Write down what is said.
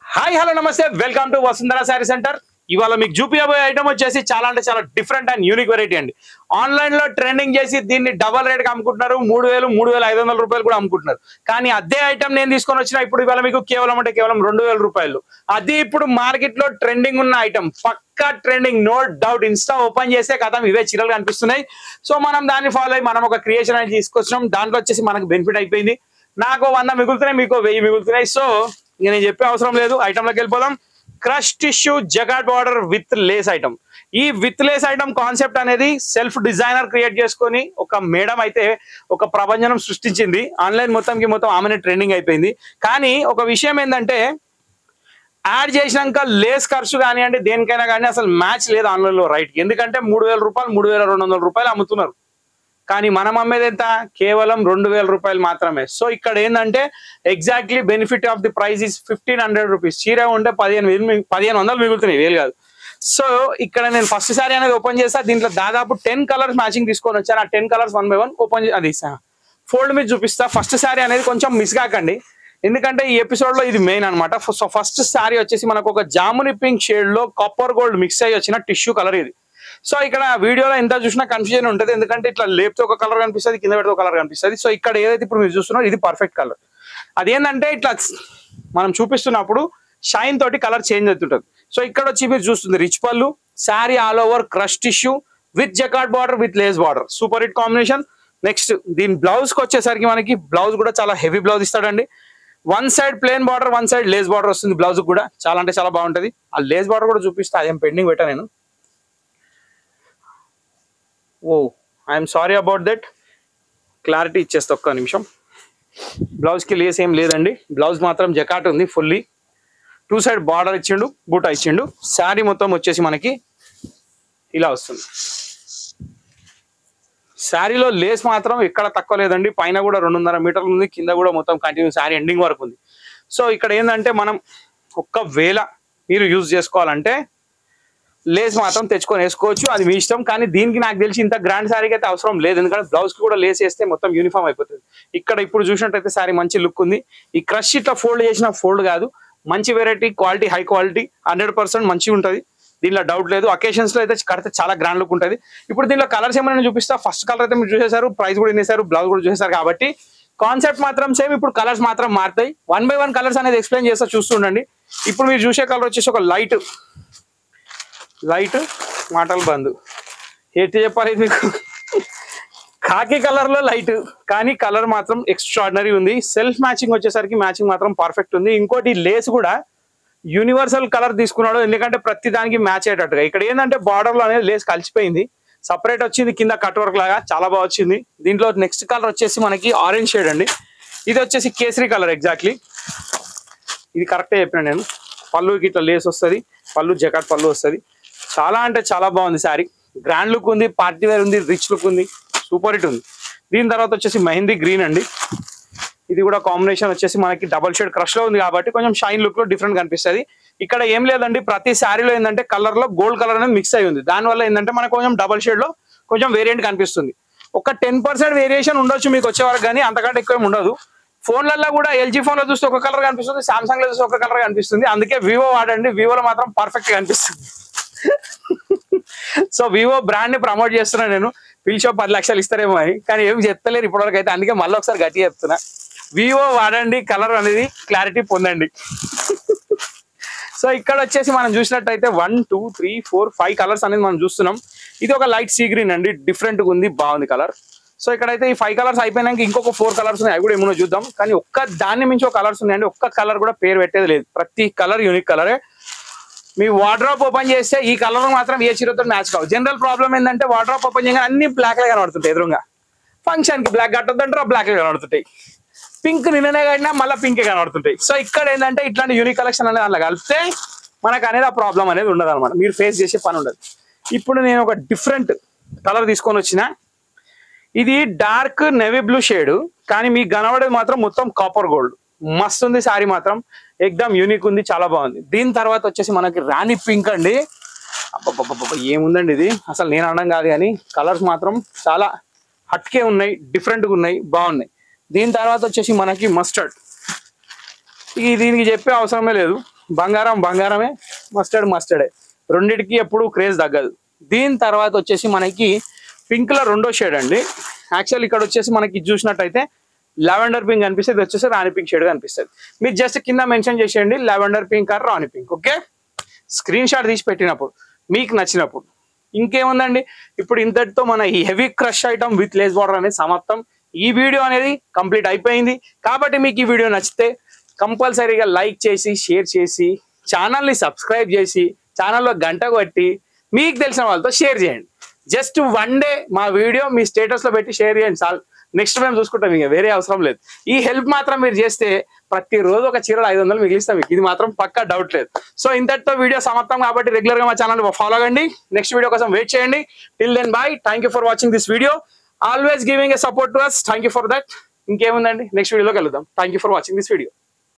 hi hello నమస్తే welcome to Vasundhara sari centre ఇవాళ మీకు చూపించబోయే ఐటమ్ వచ్చేసి చాలా అంటే చాలా డిఫరెంట్ అండ్ యూనిక్ వెరైటీ అండి ఆన్లైన్ లో ట్రెండింగ్ చేసి దీన్ని డబల్ రేట్ కి అమ్ముకుంటున్నారు మూడు వేలు మూడు వేల ఐదు వందల రూపాయలు కూడా అమ్ముకుంటున్నారు కానీ అదే ఐటమ్ నేను తీసుకొని వచ్చిన ఇప్పుడు ఇవాళ మీకు కేవలం అంటే కేవలం రెండు వేల రూపాయలు అది ఇప్పుడు మార్కెట్ లో ట్రెండింగ్ ఉన్న ఐటమ్ పక్కా trending no doubt Insta open చేస్తే కథం ఇవే చీరలు కనిపిస్తున్నాయి సో మనం దాన్ని ఫాలో అయ్యి మనం ఒక క్రియేషన్ అనేది తీసుకొచ్చినాం దాంట్లో వచ్చేసి మనకు బెనిఫిట్ అయిపోయింది నాకు వంద మిగులుతున్నాయి మీకు వెయ్యి మిగులుతున్నాయి సో ఇక నేను చెప్పే అవసరం లేదు ఐటమ్లోకి వెళ్ళిపోదాం crush tissue jacquard border with lace item ఈ విత్ లేస్ ఐటమ్ కాన్సెప్ట్ అనేది సెల్ఫ్ డిజైనర్ క్రియేట్ చేసుకొని ఒక మేడం అయితే ఒక ప్రపంచం సృష్టించింది ఆన్లైన్ మొత్తంకి మొత్తం ఆమెనే ట్రెండింగ్ అయిపోయింది కానీ ఒక విషయం ఏంటంటే యాడ్ చేసినాక లేస్ ఖర్చు కానివ్వండి దేనికైనా కానీ అసలు మ్యాచ్ లేదు ఆన్లైన్లో రైట్ ఎందుకంటే మూడు వేల రూపాయలు మూడు వేల రెండు వందల రూపాయలు అమ్ముతున్నారు కానీ మనం అమ్మేది ఎంత కేవలం రెండు వేల రూపాయలు మాత్రమే సో ఇక్కడ ఏంటంటే exactly benefit of the price is fifteen hundred rupees చీర ఉంటే పదిహేను వేలు మిగు- పదిహేను వందలు మిగులుతున్నాయి వేలు కాదు సో ఇక్కడ నేను ఫస్ట్ సారీ అనేది ఓపెన్ చేస్తా దీంట్లో దాదాపు టెన్ కలర్స్ మ్యాచింగ్ తీసుకొని వచ్చాను ఆ ten colours one by one open అది ఫోల్డ్ మీద చూపిస్తా ఫస్ట్ సారీ అనేది కొంచెం మిస్ కాకండి ఎందుకంటే ఈ ఎపిసోడ్ లో ఇది మెయిన్ అనమాట సో ఫస్ట్ సారీ వచ్చేసి మనకు ఒక జాముని పింక్ షేడ్ లో కాపర్ గోల్డ్ మిక్స్ అయ్యి వచ్చిన టిష్యూ కలర్ ఇది సో ఇక్కడ వీడియోలో ఎంత చూసినా కన్ఫ్యూజన్ ఉంటుంది ఎందుకంటే ఇట్లా లేపితే ఒక కలర్ కనిపిస్తుంది కింద పెడితే ఒక కలర్ కనిపిస్తుంది సో ఇక్కడ ఏదైతే ఇప్పుడు మీరు చూస్తున్నారో ఇది పర్ఫెక్ట్ కలర్ అదేంటంటే ఇట్లా మనం చూపిస్తున్నప్పుడు షైన్ తోటి కలర్ చేంజ్ అవుతుంటుంది సో ఇక్కడ వచ్చి మీరు చూస్తుంది రిచ్ పళ్ళు sari all over crush tissue with jacquard border with lace border super hit combination next దీని బ్లౌజ్ కి వచ్చేసరికి మనకి బ్లౌజ్ కూడా చాలా హెవీ బ్లౌజ్ ఇస్తాడండి one side plain border one side lace border వస్తుంది బ్లౌజ్ కూడా చాలా అంటే చాలా బాగుంటది ఆ లేస్ బార్డర్ కూడా చూపిస్తా అదేం పెండింగ్ పెట్టా నేను oh I'm sorry about that clarity ఇచ్చేస్తా ఒక్క నిమిషం బ్లౌజ్కి లేస్ ఏం లేదండి బ్లౌజ్ మాత్రం జకాట్ ఉంది ఫుల్లీ టూ సైడ్ బార్డర్ ఇచ్చిండు బూటా ఇచ్చిండు శారీ మొత్తం వచ్చేసి మనకి ఇలా వస్తుంది శారీలో లేస్ మాత్రం ఎక్కడ తక్కువ లేదండి పైన కూడా రెండున్నర మీటర్లు ఉంది కింద కూడా మొత్తం కంటిన్యూ శారీ ఎండింగ్ వరకు ఉంది సో ఇక్కడ ఏంటంటే మనం ఒక్కవేళ మీరు యూజ్ చేసుకోవాలంటే లేస్ మాత్రం తెచ్చుకొని వేసుకోవచ్చు అది మీ ఇష్టం కానీ దీనికి నాకు తెలిసి ఇంత గ్రాండ్ శారీకి అయితే అవసరం లేదు ఎందుకంటే బ్లౌజ్ కి కూడా లేస్ వేస్తే మొత్తం యూనిఫామ్ అయిపోతుంది ఇక్కడ ఇప్పుడు చూసినట్టయితే శారీ మంచి లుక్ ఉంది ఈ క్రష్ ఇట్లా ఫోల్డ్ చేసిన ఫోల్డ్ కాదు మంచి variety quality high quality hundred percent మంచిగా ఉంటుంది దీనిలో డౌట్ లేదు అకేషన్స్ లో అయితే కడితే చాలా గ్రాండ్ లుక్ ఉంటుంది ఇప్పుడు దీనిలో కలర్స్ ఏమైనా చూపిస్తా ఫస్ట్ కలర్ అయితే మీరు చూసేశారు ప్రైస్ కూడా వినేశారు బ్లౌజ్ కూడా చూసేశారు కాబట్టి కాన్సెప్ట్ మాత్రం సేమ్ ఇప్పుడు కలర్స్ మాత్రం మారుతాయి వన్ బై వన్ కలర్స్ అనేది ఎక్స్ప్లెయిన్ చేస్తా చూస్తుండండి ఇప్పుడు మీరు చూసే కలర్ వచ్చేసి ఒక లైట్ లైట్ మాటలు బంద్ ఏంటి చెప్పాలి ఇది మీకు కాకి కలర్ లో లైట్ కానీ కలర్ మాత్రం ఎక్స్ట్రాడినరీ ఉంది సెల్ఫ్ మ్యాచింగ్ వచ్చేసరికి మ్యాచింగ్ మాత్రం పర్ఫెక్ట్ ఉంది ఇంకోటి లేస్ కూడా యూనివర్సల్ కలర్ తీసుకున్నాడు ఎందుకంటే ప్రతి దానికి మ్యాచ్ అయ్యేటట్టుగా ఇక్కడ ఏంటంటే బార్డర్ లో అనేది లేస్ కలిసిపోయింది సపరేట్ వచ్చింది కింద కట్ వర్క్ లాగా చాలా బాగా వచ్చింది దీంట్లో నెక్స్ట్ కలర్ వచ్చేసి మనకి ఆరెంజ్ షేడ్ అండి ఇది వచ్చేసి కేసరి కలర్ ఎగ్జాక్ట్లీ ఇది కరెక్టే చెప్పిన నేను పళ్ళుకి ఇట్లా లేస్ వస్తుంది పళ్ళు జకాట్ పళ్ళు వస్తుంది చాలా అంటే చాలా బాగుంది శారీ గ్రాండ్ లుక్ ఉంది పార్టీ వేర్ ఉంది రిచ్ లుక్ ఉంది సూపర్ హిట్ ఉంది దీని తర్వాత వచ్చేసి మెహందీ గ్రీన్ అండి ఇది కూడా కాంబినేషన్ వచ్చేసి మనకి డబల్ షేడ్ క్రష్ లో ఉంది కాబట్టి కొంచెం షైన్ లుక్ లో డిఫరెంట్ కనిపిస్తుంది ఇక్కడ ఏం లేదండి ప్రతి శారీలో ఏంటంటే కలర్ లో గోల్డ్ కలర్ అనేది మిక్స్ అయి ఉంది దానివల్ల ఏంటంటే మనకు కొంచెం డబల్ షేడ్ లో కొంచెం వేరియంట్ కనిపిస్తుంది ఒక టెన్ పర్సెంట్ వేరియేషన్ ఉండొచ్చు మీకు వచ్చే వరకు కానీ అంతకంటే ఎక్కువ ఏం ఉండదు ఫోన్లలో కూడా ఎల్జీ ఫోన్ లో చూస్తే ఒక కలర్ కనిపిస్తుంది సామ్సంగ్ లో చూస్తే ఒక కలర్ కనిపిస్తుంది అందుకే వివో వాడండి వివోలో మాత్రం పర్ఫెక్ట్ కనిపిస్తుంది సో వివో బ్రాండ్ ని ప్రమోట్ చేస్తున్నా నేను పిలిచో పది లక్షలు ఇస్తారేమో అని కానీ ఏం చెప్తలేరు ఇప్పటివరకు అయితే అందుకే మళ్ళీ ఒకసారి గట్టిగా చెప్తున్నా వివో వాడండి కలర్ అనేది క్లారిటీ పొందండి సో ఇక్కడ వచ్చేసి మనం చూసినట్టయితే one two three four five colours అనేది మనం చూస్తున్నాం ఇది ఒక లైట్ సీ గ్రీన్ అండి డిఫరెంట్ గా ఉంది బాగుంది కలర్ సో ఇక్కడైతే ఈ ఫైవ్ కలర్స్ అయిపోయినాక ఇంకొక ఫోర్ కలర్స్ ఉన్నాయి అవి కూడా ఏమో చూద్దాం కానీ ఒక్క దాన్ని మించి ఒక కలర్స్ ఉన్నాయండి ఒక్క కలర్ కూడా పేరు పెట్టేది లేదు ప్రతి కలర్ యూనిక్ కలరే మీ వార్డ్రాప్ ఓపెన్ చేస్తే ఈ కలర్ మాత్రం ఏ చీరతో మ్యాచ్ కావు జనరల్ ప్రాబ్లం ఏంటంటే వార్డ్రాప్ ఓపెన్ చేయగానే అన్ని బ్లాక్ కనబడుతుంటాయి ఎదురుగా ఫంక్షన్ కి బ్లాక్ కట్టొద్దంటారు బ్లాక్ కనబడుతుంటాయి పింక్ నిన్ననే కట్టినా మళ్ళీ పింక్ కనబడుతుంటాయి సో ఇక్కడ ఏంటంటే ఇట్లాంటి యూనిక్ కలెక్షన్ అనేది అందులో కలిపితే మనకు అనేది ఆ ప్రాబ్లం అనేది ఉండదు అనమాట మీరు ఫేస్ చేసే పని ఉండదు ఇప్పుడు నేను ఒక డిఫరెంట్ కలర్ తీసుకొని వచ్చిన ఇది డార్క్ నెవీ బ్లూ షేడ్ కానీ మీకు కనబడేది మాత్రం మొత్తం కాపర్ గోల్డ్ మస్తు ఉంది శారీ మాత్రం ఎక్దమ్ యూనిక్ ఉంది చాలా బాగుంది దీని తర్వాత వచ్చేసి మనకి రాణి పింక్ అండి అబ్బబ్బబ్బబ్బ, ఏముందండి ఇది అసలు నేను అనడం కాదు కానీ కలర్స్ మాత్రం చాలా హట్కే ఉన్నాయి డిఫరెంట్గా ఉన్నాయి బాగున్నాయి దీని తర్వాత వచ్చేసి మనకి మస్టర్డ్ ఈ దీనికి చెప్పే అవసరమే లేదు బంగారం బంగారమే మస్టర్డ్ మస్టర్డే రెండిటికి ఎప్పుడు క్రేజ్ తగ్గదు దీని తర్వాత వచ్చేసి మనకి పింక్ లో రెండో షేడ్ అండి యాక్చువల్ ఇక్కడ వచ్చేసి మనకి చూసినట్టయితే లావెండర్ పింక్ కనిపిస్తుంది ఇది వచ్చేసి రాణి పింక్ షేడ్ కనిపిస్తుంది మీరు జస్ట్ కింద మెన్షన్ చేసేయండి lavender pink or rani pink okay screen shot తీసి పెట్టినప్పుడు మీకు నచ్చినప్పుడు ఇంకేముందండి ఇప్పుడు ఇంతటితో మన ఈ heavy crush item with lace border అనేది సమాప్తం ఈ వీడియో అనేది కంప్లీట్ అయిపోయింది కాబట్టి మీకు ఈ వీడియో నచ్చితే కంపల్సరీగా లైక్ చేసి షేర్ చేసి ఛానల్ని సబ్స్క్రైబ్ చేసి ఛానల్లో గంట కొట్టి మీకు తెలిసిన వాళ్ళతో షేర్ చేయండి జస్ట్ వన్ డే మా వీడియో మీ స్టేటస్ లో పెట్టి షేర్ చేయండి చాలు నెక్స్ట్ మేము చూసుకుంటాం ఇంకా వేరే అవసరం లేదు ఈ హెల్ప్ మాత్రం మీరు చేస్తే ప్రతిరోజు ఒక చీరలు ఐదు వందలు మిగిలిస్తాం మీకు ఇది మాత్రం పక్కా డౌట్ లేదు సో ఇంతటితో వీడియో సమాప్తం కాబట్టి రెగ్యులర్ గా మా ఛానల్ ఫాలో అవ్వండి నెక్స్ట్ వీడియో కోసం వెయిట్ చేయండి till then bye thank you for watching this video always giving a support to us thank you for that ఇంకేముందండి నెక్స్ట్ వీడియోలో కలుద్దాం thank you for watching this video